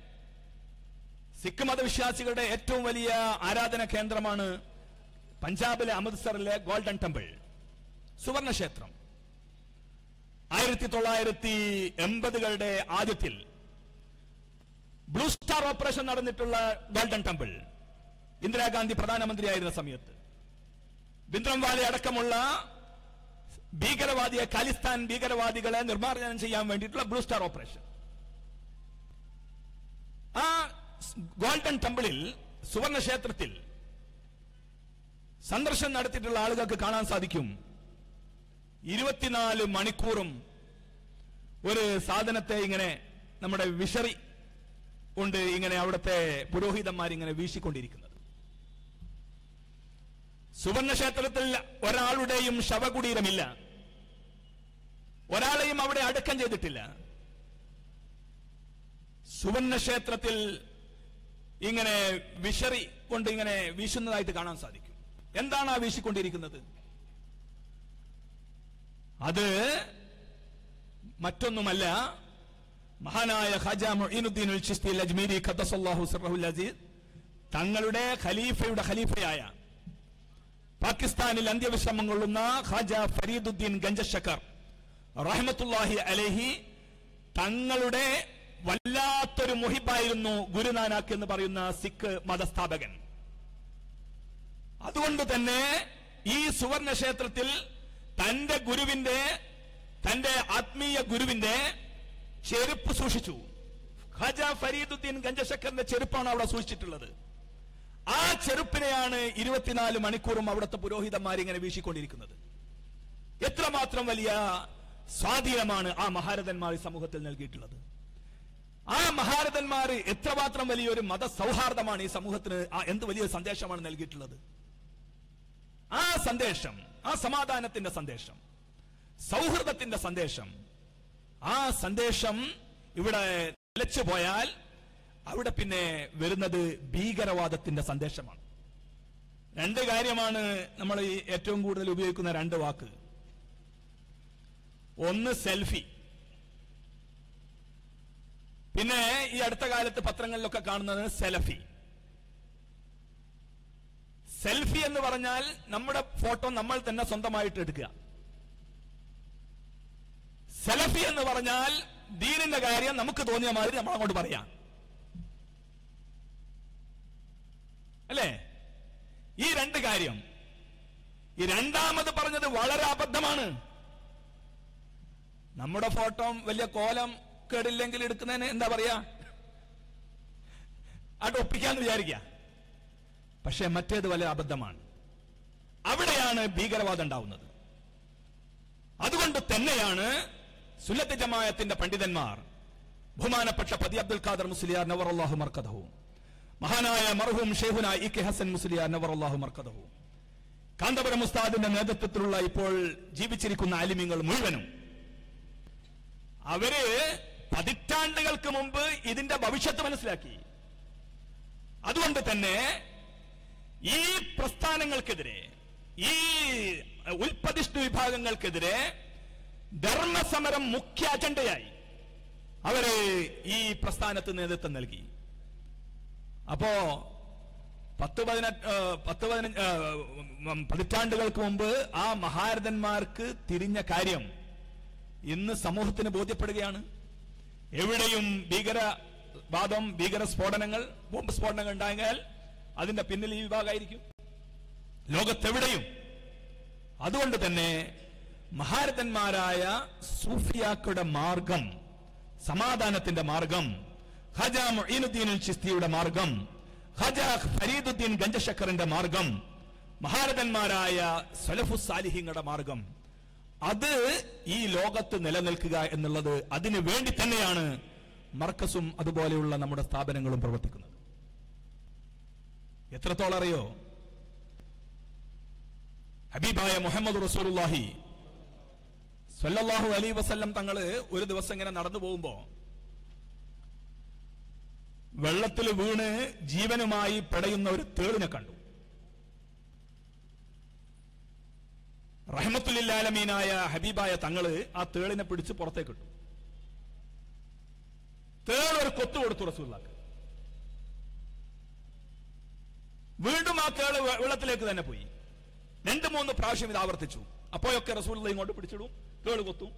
[SPEAKER 3] സിഖ് മതവിശ്വാസികളുടെ ഏറ്റവും വലിയ ആരാധന കേന്ദ്രമാണ് പഞ്ചാബിലെ അമൃത്സറിലെ ഗോൾഡൻ ടെമ്പിൾ സുവർണ ക്ഷേത്രം ആയിരത്തി തൊള്ളായിരത്തി എൺപതുകളുടെ ആദ്യത്തിൽ ബ്ലൂ സ്റ്റാർ ഓപ്പറേഷൻ നടന്നിട്ടുള്ള ഗോൾഡൻ ടെമ്പിൾ ഇന്ദിരാഗാന്ധി പ്രധാനമന്ത്രിയായിരുന്ന സമയത്ത് ബിന്ദ്രംവാലെ അടക്കമുള്ള ഭീകരവാദിയെ ഖാലിസ്ഥാൻ ഭീകരവാദികളെ നിർമ്മാർജ്ജനം ചെയ്യാൻ വേണ്ടിയിട്ടുള്ള ബ്ലൂ സ്റ്റാർ ഓപ്പറേഷൻ ആ ഗോൾഡൻ ടെമ്പിളിൽ സുവർണ ക്ഷേത്രത്തിൽ സന്ദർശനം നടത്തിയിട്ടുള്ള ആളുകൾക്ക് കാണാൻ സാധിക്കും ഇരുപത്തിനാല് മണിക്കൂറും ഒരു സാധനത്തെ ഇങ്ങനെ നമ്മുടെ വിഷറി കൊണ്ട് ഇങ്ങനെ അവിടുത്തെ പുരോഹിതന്മാർ ഇങ്ങനെ വീശിക്കൊണ്ടിരിക്കുന്നത് സുവർണ ക്ഷേത്രത്തിൽ ഒരാളുടെയും ശവകുടീരമില്ല ഒരാളെയും അവിടെ അടക്കം ചെയ്തിട്ടില്ല സുവർണ ക്ഷേത്രത്തിൽ ഇങ്ങനെ വിഷറി കൊണ്ട് ഇങ്ങനെ വീശുന്നതായിട്ട് കാണാൻ സാധിക്കും എന്താണ് ആ വീശിക്കൊണ്ടിരിക്കുന്നത് അത് മറ്റൊന്നുമല്ല മഹാനായ ഖാജ മൊയ്നുദ്ദീൻ ഉൽ ചിസ്തി അജ്മീരി ഖദ്ദസല്ലാഹു സിറഹുൽ അസീസ് തങ്ങളുടെ ഖലീഫയുടെ ഖലീഫയായ പാകിസ്ഥാനിൽ അന്ത്യവിശ്രമം കൊള്ളുന്ന ഖാജ ഫരീദുദ്ദീൻ ഗഞ്ചശക്കർ റഹ്മത്തുല്ലാഹി അലഹി തങ്ങളുടെ വല്ലാത്തൊരു മുഹിബായിരുന്നു ഗുരുനാനാക്ക് എന്ന് പറയുന്ന സിഖ് മതസ്ഥാപകൻ അതുകൊണ്ട് തന്നെ ഈ സുവർണ ക്ഷേത്രത്തിൽ തന്റെ ഗുരുവിന്റെ തന്റെ ആത്മീയ ഗുരുവിന്റെ ചെരുപ്പ് സൂക്ഷിച്ചു ഖാജ ഫരീദുദ്ദീൻ ഗഞ്ചശക്കറിന്റെ ചെരുപ്പാണ് അവിടെ സൂക്ഷിച്ചിട്ടുള്ളത് ആ ചെരുപ്പിനെയാണ് ഇരുപത്തിനാല് മണിക്കൂറും അവിടുത്തെ പുരോഹിതന്മാർ ഇങ്ങനെ വീശിക്കൊണ്ടിരിക്കുന്നത് എത്രമാത്രം വലിയ സ്വാധീനമാണ് ആ മഹാരഥന്മാർ ഈ സമൂഹത്തിൽ നൽകിയിട്ടുള്ളത് ആ മഹാരഥന്മാർ എത്രമാത്രം വലിയൊരു മത സൗഹാർദ്ദമാണ് ഈ സമൂഹത്തിന് ആ എന്ത് വലിയ സന്ദേശമാണ് നൽകിയിട്ടുള്ളത് ആ സന്ദേശം ആ സമാധാനത്തിന്റെ സന്ദേശം സൗഹൃദത്തിന്റെ സന്ദേശം ആ സന്ദേശം ഇവിടെ നിലച്ചു പോയാൽ അവിടെ പിന്നെ വരുന്നത് ഭീകരവാദത്തിന്റെ സന്ദേശമാണ് രണ്ട് കാര്യമാണ് നമ്മൾ ഈ ഏറ്റവും കൂടുതൽ ഉപയോഗിക്കുന്ന രണ്ട് വാക്ക് ഒന്ന് സെൽഫി പിന്നെ ഈ അടുത്ത കാലത്ത് പത്രങ്ങളിലൊക്കെ കാണുന്നത് സെലഫി സെൽഫി എന്ന് പറഞ്ഞാൽ നമ്മുടെ ഫോട്ടോ നമ്മൾ തന്നെ സ്വന്തമായിട്ട് എടുക്കുക സെലഫി എന്ന് പറഞ്ഞാൽ ദീനിന്റെ കാര്യം നമുക്ക് തോന്നിയ മാതിരി നമ്മൾ അങ്ങോട്ട് പറയാം അല്ലേ ഈ രണ്ട് കാര്യം ഈ രണ്ടാമത് പറഞ്ഞത് വളരെ അബദ്ധമാണ് നമ്മുടെ ഫോട്ടോ വലിയ കോലം കേടില്ലെങ്കിൽ എടുക്കുന്നതിന് എന്താ പറയാ അത് ഒപ്പിക്കാന്ന് വിചാരിക്കുക പക്ഷെ മറ്റേത് വലിയ അബദ്ധമാണ് അവിടെയാണ് ഭീകരവാദം ഉണ്ടാവുന്നത് അതുകൊണ്ട് തന്നെയാണ് സുന്നത്ത് ജമായത്തിന്റെ പണ്ഡിതന്മാർ ബഹുമാനപ്പെട്ട പതി അബ്ദുൽ ഖാദർ മുസ്ലിയാർ നവർ അള്ളാഹു മർക്കദഹു മഹാനായ മർഹൂം ഷെയ്ഖുന ഇ കെ ഹസൻ മുസ്ലിയാർ നവർ അള്ളാഹു മർക്കദഹു കാന്തപുരം ഉസ്താദിന്റെ നേതൃത്വത്തിലുള്ള ഇപ്പോൾ ജീവിച്ചിരിക്കുന്ന ആലിമ്യങ്ങൾ മുഴുവനും അവര് പതിറ്റാണ്ടുകൾക്ക് മുമ്പ് ഇതിന്റെ ഭവിഷ്യത്ത് മനസ്സിലാക്കി അതുകൊണ്ട് തന്നെ ഈ പ്രസ്ഥാനങ്ങൾക്കെതിരെ ഈ ഉൽപ്പതിഷ്ഠ വിഭാഗങ്ങൾക്കെതിരെ ധർമ്മസമരം മുഖ്യ അജണ്ടയായി അവര് ഈ പ്രസ്ഥാനത്ത് നേതൃത്വം നൽകി അപ്പോ പത്ത് പതിനെട്ട് ഏഹ്, പത്ത് പതിനഞ്ച് ഏഹ്, ഉം, പതിറ്റാണ്ടുകൾക്ക് മുമ്പ് ആ മഹാരഥന്മാർക്ക് തിരിഞ്ഞ കാര്യം ഇന്ന് സമൂഹത്തിന് ബോധ്യപ്പെടുകയാണ് എവിടെയും ഭീകരവാദം ഭീകര സ്ഫോടനങ്ങൾ ബോംബ് സ്ഫോടനങ്ങൾ ഉണ്ടായാൽ അതിന്റെ പിന്നിൽ ഈ വിഭാഗമായിരിക്കും ലോകത്തെവിടെയും അതുകൊണ്ട് തന്നെ മഹാരഥന്മാരായ സൂഫിയാക്കളുടെ മാർഗം സമാധാനത്തിന്റെ മാർഗം ഖജ മൊയ്നുദ്ദീൻ ചിസ്തിയുടെ മാർഗം ഖജ ഫരീദുദ്ദീൻ ഗഞ്ചശക്കറിന്റെ മാർഗം മഹാരഥന്മാരായ സലഫു സാലിഹിങ്ങളുടെ മാർഗം അത് ഈ ലോകത്ത് നിലനിൽക്കുക എന്നുള്ളത് അതിനു വേണ്ടി തന്നെയാണ് മർക്കസും അതുപോലെയുള്ള നമ്മുടെ സ്ഥാപനങ്ങളും പ്രവർത്തിക്കുന്നത് എത്രത്തോളം അറിയോ ഹബീബായ മുഹമ്മദ് റസൂലുള്ളാഹി സല്ലല്ലാഹു അലൈഹി വസല്ലം തങ്ങള് ഒരു ദിവസം ഇങ്ങനെ നടന്നു പോകുമ്പോ വെള്ളത്തിൽ വീണ് ജീവനുമായി പിടയുന്ന ഒരു തേളിനെ കണ്ടു റഹ്മത്തുലില്ലാലമീനായ ഹബീബായ തങ്ങള് ആ തേളിനെ പിടിച്ച് പുറത്തേക്ക് ഇട്ടു തേൾ ഒരു കൊത്തു കൊടുത്തു റസൂല്ലാക്ക് വീണ്ടും ആ തേള് വെ- വെള്ളത്തിലേക്ക് തന്നെ പോയി രണ്ട് മൂന്ന് പ്രാവശ്യം ഇത് ആവർത്തിച്ചു അപ്പോഴൊക്കെ റസൂൽ ഇങ്ങോട്ട് പിടിച്ചിടും തേള് കൊത്തും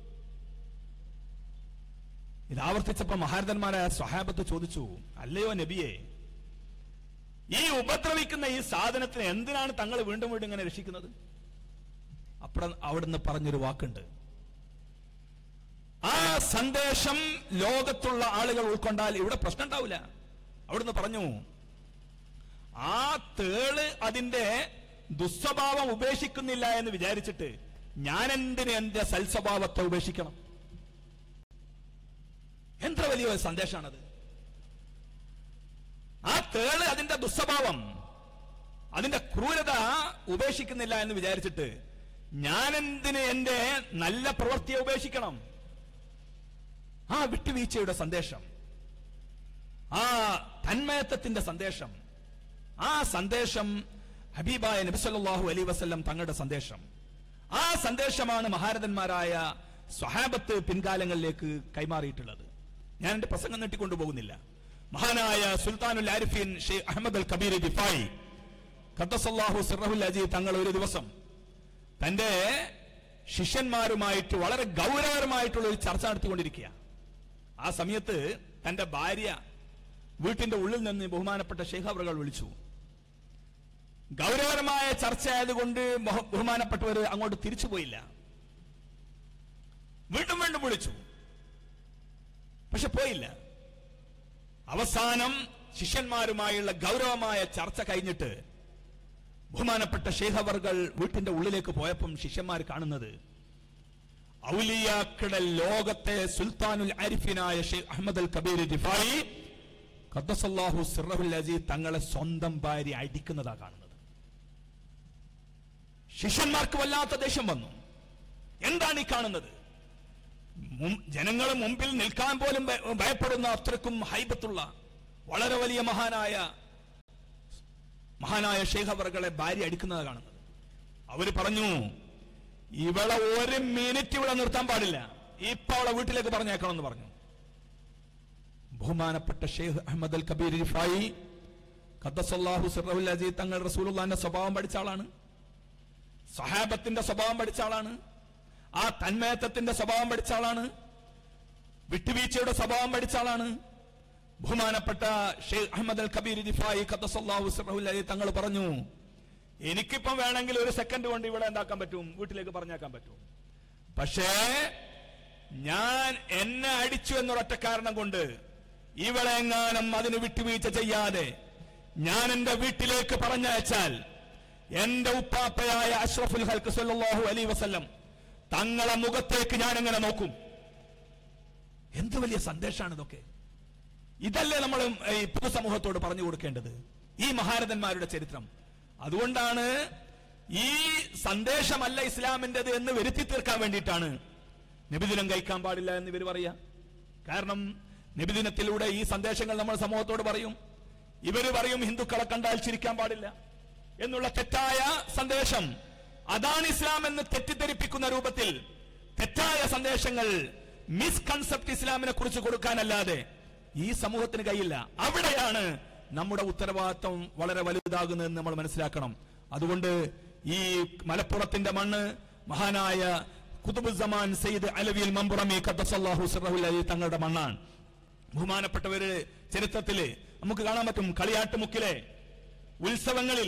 [SPEAKER 3] ഇത് ആവർത്തിച്ചപ്പോ മഹാരഥന്മാരായ സ്വഹാബത്ത് ചോദിച്ചു അല്ലയോ നബിയെ ഈ ഉപദ്രവിക്കുന്ന ഈ സാധനത്തിന് എന്തിനാണ് തങ്ങൾ വീണ്ടും വീണ്ടും ഇങ്ങനെ രക്ഷിക്കുന്നത് അപ്പഴ അവിടുന്ന് പറഞ്ഞൊരു വാക്കുണ്ട് ആ സന്ദേശം ലോകത്തുള്ള ആളുകൾ ഉൾക്കൊണ്ടാൽ ഇവിടെ പ്രശ്നം ഉണ്ടാവില്ല അവിടുന്ന് പറഞ്ഞു ആ തേള് അതിന്റെ ദുസ്വഭാവം ഉപേക്ഷിക്കുന്നില്ല എന്ന് വിചാരിച്ചിട്ട് ഞാൻ എന്തിന് എന്റെ സൽസ്വഭാവത്തെ ഉപേക്ഷിക്കണം എത്ര വലിയ ഒരു സന്ദേശമാണത് ആ തേള് അതിന്റെ ദുസ്വഭാവം അതിന്റെ ക്രൂരത ഉപേക്ഷിക്കുന്നില്ല എന്ന് വിചാരിച്ചിട്ട് ഞാൻ എന്തിന് എന്റെ നല്ല പ്രവൃത്തിയെ ഉപേക്ഷിക്കണം ആ വിട്ടുവീഴ്ചയുടെ സന്ദേശം ആ തന്മയത്വത്തിന്റെ സന്ദേശം ആ സന്ദേശം ഹബീബായ നബിസല്ലാഹു അലൈ വസല്ലം തങ്ങളുടെ സന്ദേശം ആ സന്ദേശമാണ് മഹാരഥന്മാരായ സ്വഹാബത്ത് പിൻകാലങ്ങളിലേക്ക് കൈമാറിയിട്ടുള്ളത് ഞാൻ എന്റെ പ്രസംഗം നീട്ടിക്കൊണ്ടുപോകുന്നില്ല മഹാനായ സുൽത്താനുൽ ആരിഫീൻ ഷെയ്ഖ് അഹമ്മദ് അൽ കബീർ ദിഫായി ഖദ്ദസല്ലാഹു സിറഹുൽ അജി തങ്ങൾ ഒരു ദിവസം തന്റെ ശിഷ്യന്മാരുമായിട്ട് വളരെ ഗൗരവകരമായിട്ടുള്ള ഒരു ചർച്ച നടത്തിക്കൊണ്ടിരിക്കുക ആ സമയത്ത് തന്റെ ഭാര്യ വീട്ടിന്റെ ഉള്ളിൽ നിന്ന് ബഹുമാനപ്പെട്ട ഷെയ്ഖ് അവറുകൾ വിളിച്ചു ഗൗരവകരമായ ചർച്ച ആയതുകൊണ്ട് ബഹു- ബഹുമാനപ്പെട്ടവർ അങ്ങോട്ട് തിരിച്ചു പോയില്ല വീണ്ടും വീണ്ടും വിളിച്ചു പക്ഷെ പോയില്ല അവസാനം ശിഷ്യന്മാരുമായുള്ള ഗൗരവമായ ചർച്ച കഴിഞ്ഞിട്ട് ബഹുമാനപ്പെട്ട ഷേഖവർകൾ വീട്ടിന്റെ ഉള്ളിലേക്ക് പോയപ്പം ശിഷ്യന്മാർ കാണുന്നത് ഔലിയാക്കളുടെ ലോകത്തെ സുൽത്താനുൽ ആരിഫിനായ ഷെയ്ഖ് അഹമ്മദ് അൽ കബീർ റിഫായി ഖദ്ദസല്ലാഹു സിറഹുൽ അസീസ് തങ്ങളെ സ്വന്തം ഭാര്യ അടിക്കുന്നതാ കാണുന്നത് ശിഷ്യന്മാർക്ക് വല്ലാത്ത ദേഷ്യം വന്നു എന്താണ് ഈ കാണുന്നത് മും- ജനങ്ങളെ മുമ്പിൽ നിൽക്കാൻ പോലും ഭയ- ഭയപ്പെടുന്ന അത്രക്കും ഹൈബത്തുള്ള വളരെ വലിയ മഹാനായ മഹാനായ ഷേഖവർകളെ ഭാര്യ അടിക്കുന്നതാണ് കാണുന്നത് അവര് പറഞ്ഞു ഇവളെ ഒരു മിനിറ്റ് ഇവിടെ നിർത്താൻ പാടില്ല ഇപ്പൊ അവളെ വീട്ടിലേക്ക് പറഞ്ഞേക്കണം എന്ന് പറഞ്ഞു ബഹുമാനപ്പെട്ട ഷെയ്ഖ് അഹമ്മദ് അൽ കബീർ റിഫായി ഖദ്ദസല്ലാഹു സിറഹുൽ അസീസ് തങ്ങൾ റസൂലുള്ളാന്റെ സ്വഭാവം പഠിച്ച ആളാണ് സഹാബത്തിന്റെ സ്വഭാവം പഠിച്ച ആളാണ് ആ തന്മയത്വത്തിന്റെ സ്വഭാവം പഠിച്ച ആളാണ് വിട്ടുവീഴ്ചയുടെ സ്വഭാവം പഠിച്ച ആളാണ് ബഹുമാനപ്പെട്ട ഷെയ്ഖ് അഹമ്മദ് അൽ കബീർ ദിഫായി ഖദ്ദസല്ലാഹു സിറഹുൽ അസീസ് തങ്ങൾ പറഞ്ഞു എനിക്കിപ്പം വേണമെങ്കിൽ ഒരു സെക്കൻഡ് കൊണ്ട് ഇവിടെ എന്താക്കാൻ പറ്റും വീട്ടിലേക്ക് പറഞ്ഞേക്കാൻ പറ്റും പക്ഷേ ഞാൻ എന്നെ അടിച്ചു എന്നൊരൊറ്റ കാരണം കൊണ്ട് ഇവളെ എങ്ങാനും അതിന് വിട്ടുവീഴ്ച ചെയ്യാതെ ഞാൻ എന്റെ വീട്ടിലേക്ക് പറഞ്ഞയച്ചാൽ എന്റെ ഉപ്പാപ്പയായ അഷ്റഫുൽ ഹൽക്ക് സല്ലല്ലാഹു അലൈഹി വസല്ലം തങ്ങളെ മുഖത്തേക്ക് ഞാൻ എങ്ങനെ നോക്കും എന്ത് വലിയ സന്ദേശമാണ് ഇതൊക്കെ ഇതല്ലേ നമ്മൾ ഈ പൊതുസമൂഹത്തോട് പറഞ്ഞു കൊടുക്കേണ്ടത് ഈ മഹാരഥന്മാരുടെ ചരിത്രം അതുകൊണ്ടാണ് ഈ സന്ദേശമല്ല ഇസ്ലാമിൻ്റെത് എന്ന് വരുത്തി തീർക്കാൻ വേണ്ടിയിട്ടാണ് നബിദിനം കഴിക്കാൻ പാടില്ല എന്ന് ഇവർ പറയാ കാരണം നബിദിനത്തിലൂടെ ഈ സന്ദേശങ്ങൾ നമ്മൾ സമൂഹത്തോട് പറയും ഇവര് പറയും ഹിന്ദുക്കളെ കണ്ടാൽ ചിരിക്കാൻ പാടില്ല എന്നുള്ള തെറ്റായ സന്ദേശം അതാണ് ഇസ്ലാം എന്ന് തെറ്റിദ്ധരിപ്പിക്കുന്ന രൂപത്തിൽ തെറ്റായ സന്ദേശങ്ങൾ മിസ്കൺസെപ്റ്റ് ഇസ്ലാമിനെ കുറിച്ച് കൊടുക്കാനല്ലാതെ ഈ സമൂഹത്തിന് കഴിയില്ല അവിടെയാണ് നമ്മുടെ ഉത്തരവാദിത്വം വളരെ വലുതാകുന്നതെന്ന് നമ്മൾ മനസ്സിലാക്കണം അതുകൊണ്ട് ഈ മലപ്പുറത്തിന്റെ മണ്ണ് മഹാനായ കുതുബുസമാൻ സയ്യിദ് അലവിൽ മമ്പുറമി ഖദ്ദസല്ലാഹു സിറഹുൽ അലി തങ്ങളുടെ മണ്ണാണ് ബഹുമാനപ്പെട്ടവര് ചരിത്രത്തില് നമുക്ക് കാണാൻ പറ്റും കളിയാട്ടുമുക്കിലെ ഉത്സവങ്ങളിൽ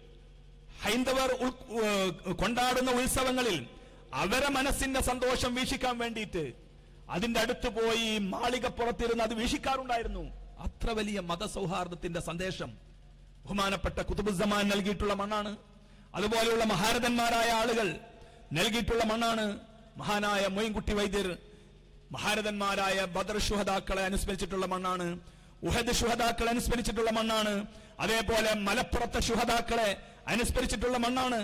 [SPEAKER 3] ഹൈന്ദവർ ഉൾ- ഏഹ് കൊണ്ടാടുന്ന ഉത്സവങ്ങളിൽ അവരെ മനസ്സിന്റെ സന്തോഷം വീക്ഷിക്കാൻ വേണ്ടിയിട്ട് അതിന്റെ അടുത്ത് പോയി മാളികപ്പുറത്തിരുന്ന് അത് വീക്ഷിക്കാറുണ്ടായിരുന്നു അത്ര വലിയ മതസൗഹാർദ്ദത്തിന്റെ സന്ദേശം ബഹുമാനപ്പെട്ട കുതുബുസമാൻ നൽകിയിട്ടുള്ള മണ്ണാണ് അതുപോലെയുള്ള മഹാരഥന്മാരായ ആളുകൾ നൽകിയിട്ടുള്ള മണ്ണാണ് മഹാനായ മൊയിൻകുട്ടി വൈദ്യർ മഹാരഥന്മാരായ ബദർ ശുഹദാക്കളെ അനുസ്മരിച്ചിട്ടുള്ള മണ്ണാണ് ഉഹദ് ശുഹദാക്കളെ അനുസ്മരിച്ചിട്ടുള്ള മണ്ണാണ് അതേപോലെ മലപ്പുറത്തെ ശുഹദാക്കളെ അനുസ്മരിച്ചിട്ടുള്ള മണ്ണാണ്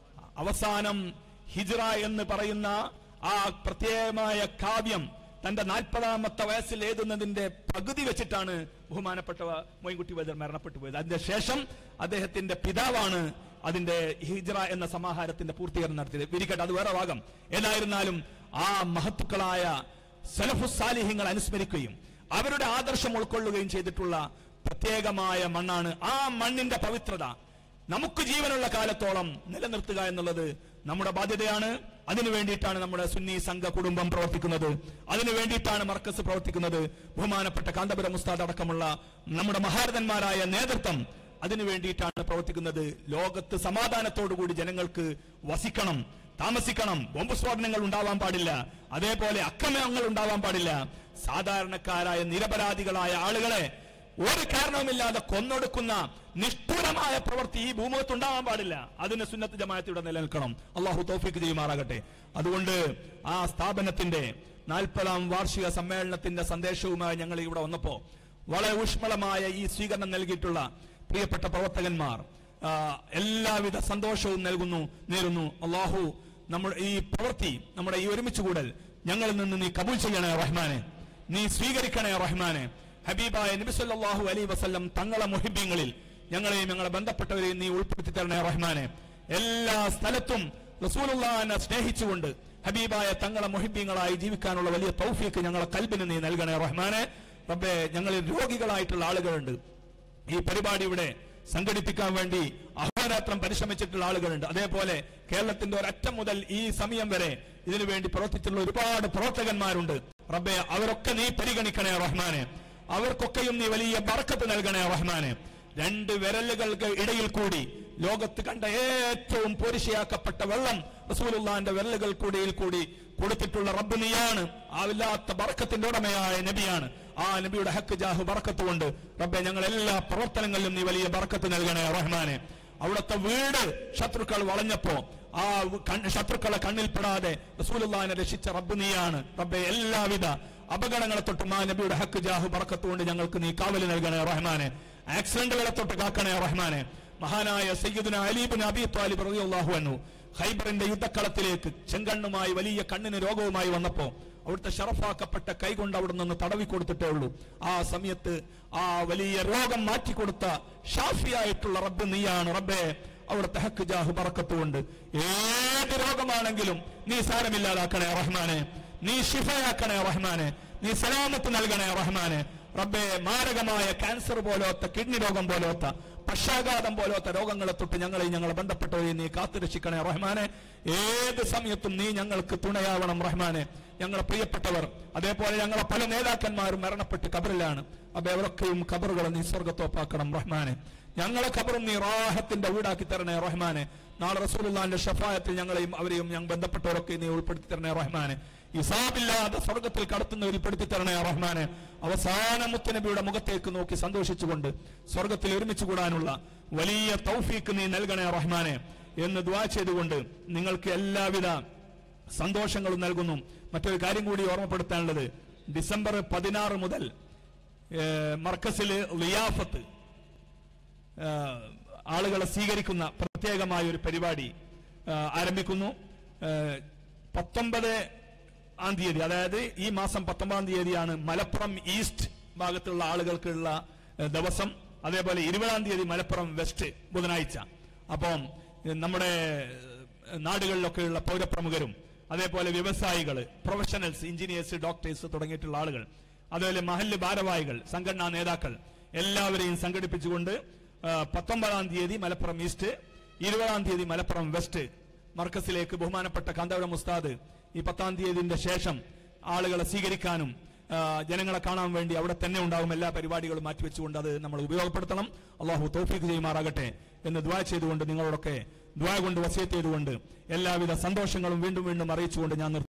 [SPEAKER 3] അവസാനം ഹിജ്റ എന്ന് പറയുന്ന ആ പ്രത്യേകമായ കാവ്യം തന്റെ നാൽപ്പതാമത്തെ വയസ്സിൽ എഴുതുന്നതിന്റെ പകുതി വെച്ചിട്ടാണ് ബഹുമാനപ്പെട്ട മൊയ്ൻകുട്ടി വൈദ്യർ മരണപ്പെട്ടു പോയത് അതിന്റെ ശേഷം അദ്ദേഹത്തിന്റെ പിതാവാണ് അതിന്റെ ഹിജ്റ എന്ന സമാഹാരത്തിന്റെ പൂർത്തീകരണം നടത്തിയത് വിരിക്കട്ടെ അത് വേറെ ഭാഗം ഏതായിരുന്നാലും ആ മഹത്തുക്കളായ സലഫുസാലിഹ്യങ്ങൾ അനുസ്മരിക്കുകയും അവരുടെ ആദർശം ഉൾക്കൊള്ളുകയും ചെയ്തിട്ടുള്ള പ്രത്യേകമായ മണ്ണാണ് ആ മണ്ണിന്റെ പവിത്രത നമുക്ക് ജീവനുള്ള കാലത്തോളം നിലനിർത്തുക എന്നുള്ളത് നമ്മുടെ ബാധ്യതയാണ് അതിനു വേണ്ടിയിട്ടാണ് നമ്മുടെ സുന്നി സംഘ കുടുംബം പ്രവർത്തിക്കുന്നത് അതിനു വേണ്ടിയിട്ടാണ് മർക്കസ് പ്രവർത്തിക്കുന്നത് ബഹുമാനപ്പെട്ട കാന്തപുരം ഉസ്താദ് അടക്കമുള്ള നമ്മുടെ മഹാരഥന്മാരായ നേതൃത്വം അതിനു വേണ്ടിയിട്ടാണ് പ്രവർത്തിക്കുന്നത് ലോകത്ത് സമാധാനത്തോടുകൂടി ജനങ്ങൾക്ക് വസിക്കണം താമസിക്കണം ബോംബ് സ്ഫോടനങ്ങൾ ഉണ്ടാവാൻ പാടില്ല അതേപോലെ അക്രമങ്ങൾ ഉണ്ടാവാൻ പാടില്ല സാധാരണക്കാരായ നിരപരാധികളായ ആളുകളെ ഒരു കാരണവുമില്ലാതെ കൊന്നൊടുക്കുന്ന നിഷ്ഠുരമായ പ്രവൃത്തി ഈ ഭൂമുഖത്ത് ഉണ്ടാവാൻ പാടില്ല അതിന് സുന്നത്ത് ജമാഅത്തിയുടെ നിലനിൽക്കണം അള്ളാഹു തൗഫീക്ക് ചെയ്യുമാറാകട്ടെ അതുകൊണ്ട് ആ സ്ഥാപനത്തിന്റെ നാൽപ്പതാം വാർഷിക സമ്മേളനത്തിന്റെ സന്ദേശവുമായി ഞങ്ങൾ ഇവിടെ വന്നപ്പോ വളരെ ഊഷ്മളമായ ഈ സ്വീകരണം നൽകിയിട്ടുള്ള പ്രിയപ്പെട്ട പ്രവർത്തകന്മാർ ആ, എല്ലാവിധ സന്തോഷവും നൽകുന്നു നേരുന്നു അള്ളാഹു നമ്മുടെ ഈ പ്രവൃത്തി നമ്മുടെ ഈ ഒരുമിച്ച് കൂടൽ ഞങ്ങളിൽ നിന്ന് നീ കബൂൽ ചെയ്യണേ റഹ്മാനെ നീ സ്വീകരിക്കണേ റഹ്മാനെ ഹബീബായ നബി സല്ലല്ലാഹു അലൈഹി വസല്ലം തങ്ങളെ മുഹിബ്യങ്ങളിൽ ഞങ്ങളെയും ഞങ്ങളെ ബന്ധപ്പെട്ടവരെയും നീ ഉൾപ്പെടുത്തി തരണേ റഹ്മാനെ എല്ലാ സ്ഥലത്തും റസൂലുള്ളാഹിനെ സ്നേഹിച്ചുകൊണ്ട് ഹബീബായ തങ്ങളെ മുഹിബ്യങ്ങളായി ജീവിക്കാനുള്ള വലിയ തൗഫീക്ക് ഞങ്ങളെ കൽബിന് നീ നൽകണേ റഹ്മാനെ റബ്ബേ ഞങ്ങളിൽ രോഗികളായിട്ടുള്ള ആളുകളുണ്ട് ഈ പരിപാടി ഇവിടെ സംഘടിപ്പിക്കാൻ വേണ്ടി അഹോരാത്രം പരിശ്രമിച്ചിട്ടുള്ള ആളുകളുണ്ട് അതേപോലെ കേരളത്തിന്റെ ഒരറ്റം മുതൽ ഈ സമയം വരെ ഇതിനു വേണ്ടി പ്രവർത്തിച്ചിട്ടുള്ള ഒരുപാട് പ്രവർത്തകന്മാരുണ്ട് റബ്ബെ അവരൊക്കെ നീ പരിഗണിക്കണേ റഹ്മാനെ അവർക്കൊക്കെയും നീ വലിയ ബർക്കത്ത് നൽകണേ റഹ്മാനെ രണ്ട് വിരലുകൾക്ക് ഇടയിൽ കൂടി ലോകത്ത് കണ്ട ഏറ്റവും പോരിശയാക്കപ്പെട്ട വെള്ളം റസൂലുള്ളാന്റെ വിരലുകൾക്കിടയിൽ കൂടി കൊടുത്തിട്ടുള്ള റബ്ബ് നീയാണ് ആവില്ലാത്ത ബർക്കത്തിന്റെ ഉടമയായ നബിയാണ് ആ നബിയുടെ ഹക്ക് ജാഹു ബർക്കത്ത് കൊണ്ട് റബ്ബെ ഞങ്ങൾ എല്ലാ പ്രവർത്തനങ്ങളിലും നീ വലിയ ബർക്കത്ത് നൽകണേ റഹ്മാനെ അവിടുത്തെ വീട് ശത്രുക്കൾ വളഞ്ഞപ്പോ ആ കണ്ണ് ശത്രുക്കളെ കണ്ണിൽപ്പെടാതെ റസൂലുള്ളാഹിനെ രക്ഷിച്ച റബ്ബ് നീയാണ് റബ്ബെ എല്ലാവിധ അപകടങ്ങളെ തൊട്ടും ആ നബിയുടെ ഹക്ക് ജാഹു ബർക്കത്ത് കൊണ്ട് ഞങ്ങൾക്ക് നീ കാവല് നൽകണേ റഹ്മാനെ ആക്സിഡന്റുകളെ തൊട്ട് കാക്കണേ റഹ്മാനെ മഹാനായ സയ്യിദുന അലീബിൻ അബി താലിബ് റളിയല്ലാഹു അൻഹു ഖൈബറിന്റെ യുദ്ധക്കളത്തിലേക്ക് ചെങ്കണ്ണുമായി വലിയ കണ്ണിന് രോഗവുമായി വന്നപ്പോ അവിടുത്തെ ഷറഫാക്കപ്പെട്ട കൈകൊണ്ട് അവിടെ നിന്ന് തടവി കൊടുത്തിട്ടേ ഉള്ളൂ ആ സമയത്ത് ആ വലിയ രോഗം മാറ്റിക്കൊടുത്ത ഷാഫിയായിട്ടുള്ള റബ്ബ് നീയാണ് റബ്ബേ അവിടുത്തെ ഹക്ക് ജാഹു പറക്കത്തുകൊണ്ട് ഏത് രോഗമാണെങ്കിലും നീ സാരമില്ലാതാക്കണേ റഹ്മാനെ നീ ഷിഫയാക്കണേ റഹ്മാനെ നീ സലാമത്ത് നൽകണേ റഹ്മാനെ റബ്ബെ മാരകമായ ക്യാൻസർ പോലത്തെ കിഡ്നി രോഗം പോലത്തെ പക്ഷാഘാതം പോലത്തെ രോഗങ്ങളെ തൊട്ട് ഞങ്ങളെ ഞങ്ങളെ ബന്ധപ്പെട്ടവരെ നീ കാത്തുരക്ഷിക്കണേ റഹ്മാനെ ഏത് സമയത്തും നീ ഞങ്ങൾക്ക് തുണയാവണം റഹ്മാനെ ഞങ്ങളെ പ്രിയപ്പെട്ടവർ അതേപോലെ ഞങ്ങളെ പല നേതാക്കന്മാരും മരണപ്പെട്ട് കബറിലാണ് അപ്പൊ അവരൊക്കെയും കബറുകളെ നീ സ്വർഗത്തോപ്പാക്കണം റഹ്മാനെ ഞങ്ങളെ ഖബറും നീ റാഹത്തിന്റെ വീടാക്കി തരണേ റഹ്മാനെ നാളെ റസൂലുള്ളാന്റെ ഷഫായത്തിൽ ഞങ്ങളെയും അവരെയും ഞങ്ങൾ ബന്ധപ്പെട്ടവരൊക്കെ നീ ഉൾപ്പെടുത്തി തരണേ റഹ്മാനെ ഇസാബില്ലാതെ സ്വർഗത്തിൽ കടത്തുന്നവരിൽ പെടുത്തി തരണേ റഹ്മാനെ അവസാന മുത്തനബിയുടെ മുഖത്തേക്ക് നോക്കി സന്തോഷിച്ചുകൊണ്ട് സ്വർഗത്തിൽ ഒരുമിച്ച് കൂടാനുള്ള വലിയ തൗഫീക്ക് നീ നൽകണേ റഹ്മാനെ എന്ന് ദ്വാ ചെയ്തുകൊണ്ട് നിങ്ങൾക്ക് എല്ലാവിധ സന്തോഷങ്ങളും നൽകുന്നു മറ്റൊരു കാര്യം കൂടി ഓർമ്മപ്പെടുത്താനുള്ളത് ഡിസംബർ പതിനാറ് മുതൽ ഏഹ്, മർക്കസില് ലിയാഫത്ത് ഏഹ്, ആളുകളെ സ്വീകരിക്കുന്ന പ്രത്യേകമായ ഒരു പരിപാടി ഏഹ്, ആരംഭിക്കുന്നു ഏഹ്, പത്തൊമ്പത് ആം തീയതി അതായത് ഈ മാസം പത്തൊമ്പതാം തീയതിയാണ് മലപ്പുറം ഈസ്റ്റ് ഭാഗത്തുള്ള ആളുകൾക്കുള്ള ഏഹ്, ദിവസം അതേപോലെ ഇരുപതാം തീയതി മലപ്പുറം വെസ്റ്റ് ബുധനാഴ്ച അപ്പം ഏഹ്, നമ്മുടെ ഏഹ്, നാടുകളിലൊക്കെയുള്ള പൗരപ്രമുഖരും അതേപോലെ വ്യവസായികൾ പ്രൊഫഷണൽസ് എഞ്ചിനീയേഴ്സ് ഡോക്ടേഴ്സ് തുടങ്ങിയിട്ടുള്ള ആളുകൾ അതുപോലെ മഹല്ല് ഭാരവാഹികൾ സംഘടനാ നേതാക്കൾ എല്ലാവരെയും സംഘടിപ്പിച്ചുകൊണ്ട് ആ, പത്തൊമ്പതാം തീയതി മലപ്പുറം ഈസ്റ്റ് ഇരുപതാം തീയതി മലപ്പുറം വെസ്റ്റ് മർക്കസിലേക്ക് ബഹുമാനപ്പെട്ട കാന്തപുരം ഉസ്താദ് ഈ പത്താം തീയതിന്റെ ശേഷം ആളുകളെ സ്വീകരിക്കാനും ആ, ജനങ്ങളെ കാണാൻ വേണ്ടി അവിടെ തന്നെ ഉണ്ടാകും എല്ലാ പരിപാടികളും മാറ്റിവെച്ചുകൊണ്ട് അത് നമ്മൾ ഉപയോഗപ്പെടുത്തണം അള്ളാഹു തൗഫീഖ് ചെയ്യുമാറാകട്ടെ എന്ന് ദ്വാ ചെയ്തുകൊണ്ട് നിങ്ങളോടൊക്കെ ദ്വാ കൊണ്ട് വസിയത്ത് ചെയ്തുകൊണ്ട് എല്ലാവിധ സന്തോഷങ്ങളും വീണ്ടും വീണ്ടും അറിയിച്ചുകൊണ്ട് ഞാൻ നിർത്തുന്നു